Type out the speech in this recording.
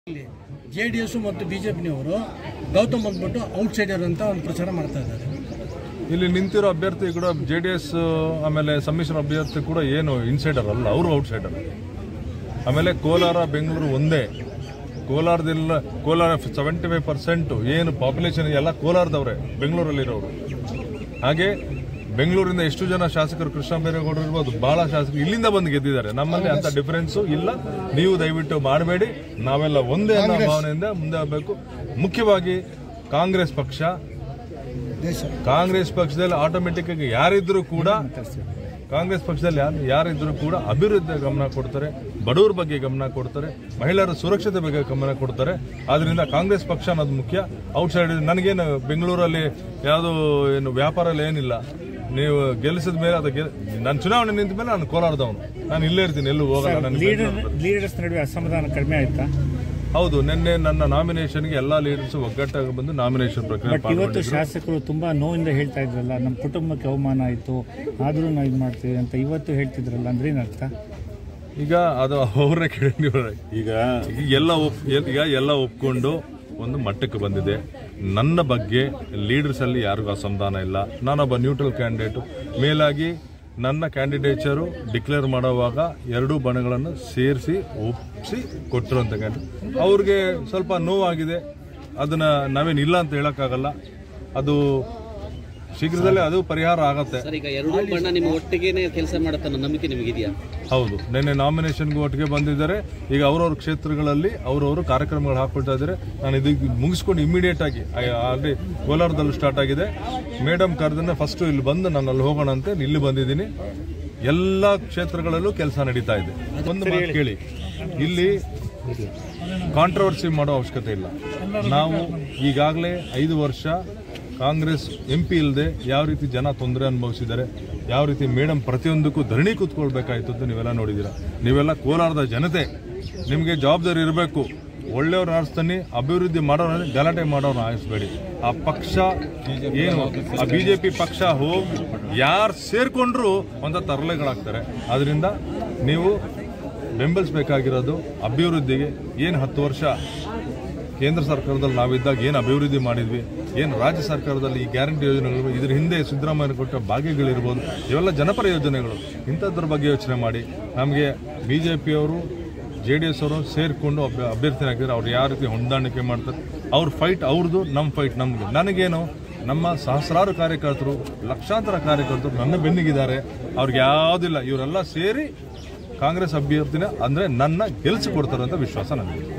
J D S ಮತ್ತು ಬಿಜೆಪಿನವರು ಗೌತಮ್ ಬಂದ್ಬಿಟ್ಟು outsider ಅಂತ ಒಂದು ಪ್ರಚಾರ ಮಾಡ್ತಾ ಇದ್ದಾರೆ ಇಲ್ಲಿ ನಿಂತಿರೋ ಅಭ್ಯರ್ಥಿ ಕೂಡ ಜೆ ಡಿ ಎಸ್ ಆಮೇಲೆ ಸಮ್ಮಿಶ್ರ ಅಭ್ಯರ್ಥಿ ಕೂಡ ಏನು ಇನ್ಸೈಡರ್ ಅಲ್ಲ ಅವರು ಔಟ್ಸೈಡರ್ ಆಮೇಲೆ ಕೋಲಾರ ಬೆಂಗಳೂರು ಒಂದೇ ಕೋಲಾರದೆಲ್ಲ ಕೋಲಾರ ಸೆವೆಂಟಿ ಫೈವ್ ಪರ್ಸೆಂಟ್ ಏನು ಪಾಪ್ಯುಲೇಷನ್ ಎಲ್ಲ ಕೋಲಾರದವ್ರೆ ಬೆಂಗಳೂರಲ್ಲಿರೋರು ಹಾಗೆ ಬೆಂಗಳೂರಿಂದ ಎಷ್ಟು ಜನ ಶಾಸಕರು ಕೃಷ್ಣ ಬೈರೇಗೌಡರು ಇರ್ಬೋದು ಬಹಳ ಶಾಸಕರು ಇಲ್ಲಿಂದ ಬಂದು ಗೆದ್ದಿದ್ದಾರೆ ನಮ್ಮಲ್ಲಿ ಅಂತ ಡಿಫರೆನ್ಸು ಇಲ್ಲ ನೀವು ದಯವಿಟ್ಟು ಮಾಡಬೇಡಿ ನಾವೆಲ್ಲ ಒಂದೇ ಅನ್ನೋ ಭಾವನೆಯಿಂದ ಮುಂದೆ ಆಗಬೇಕು ಮುಖ್ಯವಾಗಿ ಕಾಂಗ್ರೆಸ್ ಪಕ್ಷ ಕಾಂಗ್ರೆಸ್ ಪಕ್ಷದಲ್ಲಿ ಆಟೋಮೆಟಿಕ್ ಆಗಿ ಯಾರಿದ್ರು ಕೂಡ ಕಾಂಗ್ರೆಸ್ ಪಕ್ಷದಲ್ಲಿ ಯಾರು ಯಾರಿದ್ರು ಕೂಡ ಅಭಿವೃದ್ಧಿ ಗಮನ ಕೊಡ್ತಾರೆ ಬಡವರ ಬಗ್ಗೆ ಗಮನ ಕೊಡ್ತಾರೆ ಮಹಿಳೆಯರ ಸುರಕ್ಷತೆ ಬಗ್ಗೆ ಗಮನ ಕೊಡ್ತಾರೆ ಆದ್ರಿಂದ ಕಾಂಗ್ರೆಸ್ ಪಕ್ಷ ಅನ್ನೋದು ಮುಖ್ಯ ಔಟ್ಸೈಡ್ ನನಗೇನು ಬೆಂಗಳೂರಲ್ಲಿ ಯಾವುದು ಏನು ವ್ಯಾಪಾರ ಎಲ್ಲ ಏನಿಲ್ಲ ನೀವು ಗೆಲ್ಲಿಸಿದ ಮೇಲೆ ಅದು ಗೆಲ್ ನಾನು ಚುನಾವಣೆ ನಿಂತ ಮೇಲೆ ನಾನು ಕೋಲಾರದವನು ನಾನು ಇಲ್ಲೇ ಇರ್ತೀನಿ ಎಲ್ಲೂ ಹೋಗಲ್ಲ ನನಗೆ ಲೀಡರ್ ಲೀಡರ್ಸ್ ನಡುವೆ ಅಸಮಾಧಾನ ಕಡಿಮೆ ಆಯ್ತಾ ಹೌದು ನಿನ್ನೆ ನನ್ನ ನಾಮಿನೇಷನ್ಗೆ ಎಲ್ಲಾ ಲೀಡರ್ಸ್ ಒಗ್ಗಟ್ಟಾಗಿ ಬಂದು ನಾಮಿನೇಷನ್ ಪ್ರಕ್ರಿಯೆ ಬಟ್ ಇವತ್ತು ಶಾಸಕರು ತುಂಬಾ ನೋವಿಂದ ಹೇಳ್ತಾ ಇದ್ರಲ್ಲ ನಮ್ಮ ಕುಟುಂಬಕ್ಕೆ ಅವಮಾನ ಆಯಿತು ಆದರೂ ನಾವು ಇದು ಮಾಡ್ತೀವಿ ಅಂತ ಇವತ್ತು ಹೇಳ್ತಿದ್ರಲ್ಲ ಅಂದ್ರೆ ಏನರ್ಥ ಈಗ ಅದು ಅವರೇ ಕೇಳಿ ನೀವು ಈಗ ಈಗ ಎಲ್ಲ ಒಪ್ ಈಗ ಎಲ್ಲ ಒಪ್ಕೊಂಡು ಒಂದು ಮಟ್ಟಕ್ಕೆ ಬಂದಿದೆ ನನ್ನ ಬಗ್ಗೆ ಲೀಡರ್ಸ್ ಅಲ್ಲಿ ಯಾರಿಗೂ ಅಸಮಾಧಾನ ಇಲ್ಲ ನಾನೊಬ್ಬ ನ್ಯೂಟ್ರಲ್ ಕ್ಯಾಂಡಿಡೇಟು ಮೇಲಾಗಿ ನನ್ನ ಕ್ಯಾಂಡಿಡೇಚರು ಡಿಕ್ಲೇರ್ ಮಾಡುವಾಗ ಎರಡೂ ಬಣಗಳನ್ನು ಸೇರಿಸಿ ಒಪ್ಪಿಸಿ ಕೊಟ್ಟಿರುವಂಥ ಕ್ಯಾಂಡಿಡೇಟ್ ಅವ್ರಿಗೆ ಸ್ವಲ್ಪ ನೋವಾಗಿದೆ ಅದನ್ನ ನಾವೇನು ಇಲ್ಲ ಅಂತ ಹೇಳೋಕ್ಕಾಗಲ್ಲ ಅದು ಶೀಘ್ರದಲ್ಲೇ ಅದು ಪರಿಹಾರ ಆಗತ್ತೆ ಸರ್ ಈಗ ಎರಡೂ ಬಣ್ಣ ನಿಮ್ಮ ಒಟ್ಟಿಗೆನೆ ಕೆಲಸ ಮಾಡುತ್ತೆ ಅನ್ನೋ ನಂಬಿಕೆ ನಿಮಗಿದೆಯಾ ಹೌದು ನಿನ್ನೆ ನಾಮಿನೇಷನ್ಗೆ ಒಟ್ಟಿಗೆ ಬಂದಿದ್ದಾರೆ ಈಗ ಅವ್ರವ್ರ ಕ್ಷೇತ್ರಗಳಲ್ಲಿ ಅವ್ರವರು ಕಾರ್ಯಕ್ರಮಗಳು ಹಾಕೊಳ್ತಾ ಇದ್ದಾರೆ ನಾನು ಇದಕ್ಕೆ ಮುಗಿಸ್ಕೊಂಡು ಇಮಿಡಿಯೇಟ್ ಆಗಿ ಆಲ್ರೆಡಿ ಕೋಲಾರದಲ್ಲೂ ಸ್ಟಾರ್ಟ್ ಆಗಿದೆ ಮೇಡಮ್ ಕರೆದನ್ನ ಫಸ್ಟ್ ಇಲ್ಲಿ ಬಂದು ನಾನು ಅಲ್ಲಿ ಹೋಗೋಣ ಅಂತ ಇಲ್ಲಿ ಬಂದಿದ್ದೀನಿ ಎಲ್ಲ ಕ್ಷೇತ್ರಗಳಲ್ಲೂ ಕೆಲಸ ನಡೀತಾ ಇದೆ ಒಂದು ಮಾತು ಕೇಳಿ ಇಲ್ಲಿ ಕಾಂಟ್ರವರ್ಸಿ ಮಾಡೋ ಅವಶ್ಯಕತೆ ಇಲ್ಲ ನಾವು ಈಗಾಗಲೇ ಐದು ವರ್ಷ ಕಾಂಗ್ರೆಸ್ ಎಂ ಪಿ ಇಲ್ಲದೆ ಯಾವ ರೀತಿ ಜನ ತೊಂದರೆ ಅನುಭವಿಸಿದ್ದಾರೆ ಯಾವ ರೀತಿ ಮೇಡಮ್ ಪ್ರತಿಯೊಂದಕ್ಕೂ ಧರಣಿ ಕೂತ್ಕೊಳ್ಬೇಕಾಯ್ತು ಅಂತ ನೀವೆಲ್ಲ ನೋಡಿದ್ದೀರಾ ನೀವೆಲ್ಲ ಕೋಲಾರದ ಜನತೆ ನಿಮಗೆ ಜವಾಬ್ದಾರಿ ಇರಬೇಕು ಒಳ್ಳೆಯವ್ರನ್ನ ಆರಿಸ್ತಾನೆ ಅಭಿವೃದ್ಧಿ ಮಾಡೋರು ಗಲಾಟೆ ಮಾಡೋರ್ನ ಆರಿಸ್ಬೇಡಿ ಆ ಪಕ್ಷ ಏನು ಆ ಬಿಜೆಪಿ ಪಕ್ಷ ಹೋಗಿ ಯಾರು ಸೇರ್ಕೊಂಡ್ರು ಒಂದ ತರಲೆಗಳಾಗ್ತಾರೆ ಆದ್ರಿಂದ ನೀವು ಬೆಂಬಲಿಸಬೇಕಾಗಿರೋದು ಅಭಿವೃದ್ಧಿಗೆ ಏನು ಹತ್ತು ವರ್ಷ ಕೇಂದ್ರ ಸರ್ಕಾರದಲ್ಲಿ ನಾವಿದ್ದಾಗ ಏನು ಅಭಿವೃದ್ಧಿ ಮಾಡಿದ್ವಿ ಏನು ರಾಜ್ಯ ಸರ್ಕಾರದಲ್ಲಿ ಈ ಗ್ಯಾರಂಟಿ ಯೋಜನೆಗಳು ಇದ್ರ ಹಿಂದೆ ಸಿದ್ದರಾಮಯ್ಯ ಕೊಟ್ಟ ಭಾಗ್ಯಗಳಿರ್ಬೋದು ಇವೆಲ್ಲ ಜನಪರ ಯೋಜನೆಗಳು ಇಂಥದ್ರ ಬಗ್ಗೆ ಯೋಚನೆ ಮಾಡಿ ನಮಗೆ ಬಿ ಜೆ ಪಿಯವರು ಜೆ ಡಿ ಎಸ್ ಅವರು ಸೇರಿಕೊಂಡು ಅಭ್ಯ ಅಭ್ಯರ್ಥಿನಾಗಿದ್ದಾರೆ ಅವ್ರು ಯಾವ ರೀತಿ ಹೊಂದಾಣಿಕೆ ಮಾಡ್ತಾರೆ ಅವ್ರ ಫೈಟ್ ಅವ್ರದ್ದು ನಮ್ಮ ಫೈಟ್ ನಮ್ದು ನನಗೇನು ನಮ್ಮ ಸಹಸ್ರಾರು ಕಾರ್ಯಕರ್ತರು ಲಕ್ಷಾಂತರ ಕಾರ್ಯಕರ್ತರು ನನ್ನ ಬೆನ್ನಿಗಿದ್ದಾರೆ ಅವ್ರಿಗೆ ಯಾವುದಿಲ್ಲ ಇವರೆಲ್ಲ ಸೇರಿ ಕಾಂಗ್ರೆಸ್ ಅಭ್ಯರ್ಥಿನ ಅಂದ್ರೆ ನನ್ನ ಗೆಲ್ಸಿಕೊಡ್ತಾರೆ ಅಂತ ವಿಶ್ವಾಸ ನನಗೆ